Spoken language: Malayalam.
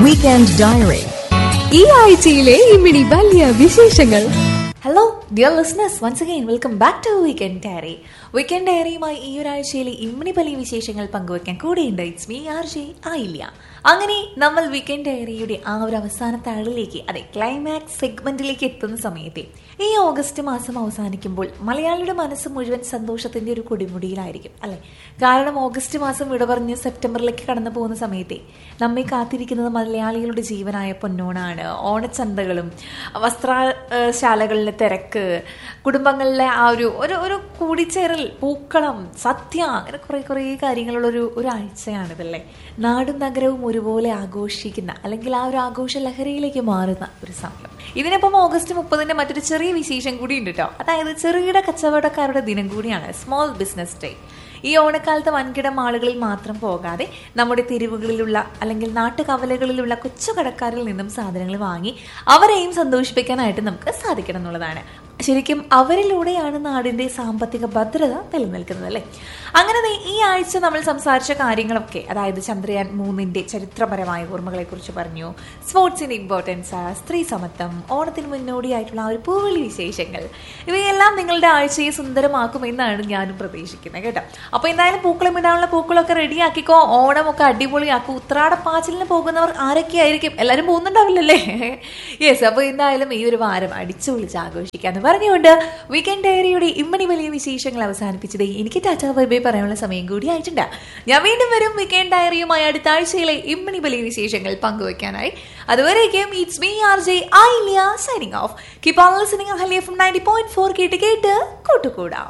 വീക്കെൻഡ് ഡയറി ഈ ആഴ്ചയിലെ ഇമ്മിണി വലിയ വിശേഷങ്ങൾ hello dear listeners once again welcome back to weekend diary weekend ഡയറിയുമായി ഈ ഒരാഴ്ചയിലെ ഇമ്മിണി വലിയ വിശേഷങ്ങൾ പങ്കുവയ്ക്കാൻ കൂടെയുണ്ട് ഇറ്റ്സ് മീ ആർ ജെ ആയില്ല അങ്ങനെ നമ്മൾ വീക്കെൻഡ് ഡയറിയുടെ ആ ഒരു അവസാന താളിലേക്ക് അതെ ക്ലൈമാക്സ് സെഗ്മെന്റിലേക്ക് എത്തുന്ന സമയത്തെ ഈ ഓഗസ്റ്റ് മാസം അവസാനിക്കുമ്പോൾ മലയാളിയുടെ മനസ്സ് മുഴുവൻ സന്തോഷത്തിന്റെ ഒരു കൊടിമുടിയിലായിരിക്കും അല്ലെ കാരണം ഓഗസ്റ്റ് മാസം വിട പറഞ്ഞ് സെപ്റ്റംബറിലേക്ക് കടന്നു പോകുന്ന സമയത്തെ നമ്മെ കാത്തിരിക്കുന്നത് മലയാളികളുടെ ജീവനായ പൊന്നോണാണ് ഓണച്ചന്തകളും വസ്ത്രശാലകളിലെ തിരക്ക് കുടുംബങ്ങളിലെ ആ ഒരു ഒരു ഒരു കൂടിച്ചേരൽ പൂക്കളം സദ്യ അങ്ങനെ കുറേ കുറേ കാര്യങ്ങളുള്ള ഒരു ഒരു ആഴ്ചയാണിതല്ലേ നാടും നഗരവും ഒരുപോലെ ആഘോഷിക്കുന്ന അല്ലെങ്കിൽ ആ ഒരു ആഘോഷ ലഹരിയിലേക്ക് മാറുന്ന ഒരു സമയം ഇതിനൊപ്പം ഓഗസ്റ്റ് മുപ്പതിന്റെ മറ്റൊരു ചെറിയ വിശേഷം കൂടി ഉണ്ട് കേട്ടോ അതായത് ചെറുകിട കച്ചവടക്കാരുടെ ദിനം കൂടിയാണ് സ്മോൾ ബിസിനസ് ഡേ ഈ ഓണക്കാലത്ത് വൻകിട മാളുകളിൽ മാത്രം പോകാതെ നമ്മുടെ തെരുവുകളിലുള്ള അല്ലെങ്കിൽ നാട്ടുകവലകളിലുള്ള കൊച്ചു കടക്കാരിൽ നിന്നും സാധനങ്ങൾ വാങ്ങി അവരെയും സന്തോഷിപ്പിക്കാനായിട്ട് നമുക്ക് സാധിക്കണം എന്നുള്ളതാണ് ശരിക്കും അവരിലൂടെയാണ് നാടിന്റെ സാമ്പത്തിക ഭദ്രത നിലനിൽക്കുന്നത് അല്ലേ അങ്ങനെ ദേ ഈ ആഴ്ച നമ്മൾ സംസാരിച്ച കാര്യങ്ങളൊക്കെ അതായത് ചന്ദ്രയാൻ മൂന്നിന്റെ ചരിത്രപരമായ ഓർമ്മകളെ കുറിച്ച് പറഞ്ഞു സ്പോർട്സിന്റെ ഇമ്പോർട്ടൻസ് സ്ത്രീ സമത്വം ഓണത്തിന് മുന്നോടിയായിട്ടുള്ള ആ ഒരു പൂവിളി വിശേഷങ്ങൾ ഇവയെല്ലാം നിങ്ങളുടെ ആഴ്ചയെ സുന്ദരമാക്കുമെന്നാണ് ഞാനും പ്രതീക്ഷിക്കുന്നത് കേട്ടോ അപ്പൊ എന്തായാലും പൂക്കളം ഇടാനുള്ള പൂക്കളൊക്കെ റെഡിയാക്കിക്കോ ഓണമൊക്കെ അടിപൊളിയാക്കും ഉത്രാടപ്പാച്ചിലിന് പോകുന്നവർ ആരൊക്കെയായിരിക്കും എല്ലാവരും പോകുന്നുണ്ടാവില്ലല്ലേ യെസ് അപ്പൊ എന്തായാലും ഈ ഒരു വാരം അടിച്ചു വിളിച്ച് ആഘോഷിക്കാന്ന് പറഞ്ഞുകൊണ്ട് വീക്കെൻഡ് ഡയറിയുടെ ഇമ്മണി വലിയ വിശേഷങ്ങൾ അവസാനിപ്പിച്ചത് എനിക്ക് ടാറ്റാ ബൈ ബൈ പറയാനുള്ള സമയം കൂടി ആയിട്ടുണ്ട് ഞാൻ വീണ്ടും വരും വീക്കെൻഡ് ഡയറിയുമായി അടുത്ത ആഴ്ചയിലെ ഇമ്മണി വലിയ വിശേഷങ്ങൾ പങ്കുവയ്ക്കാനായി അതുവരേക്കും it's me R J I signing off keep on listening ഹലിയ ഫ്രം നയൻറ്റി പോയിന്റ് ഫോർ കേട്ട് കേട്ട് കൂട്ടുകൂടാം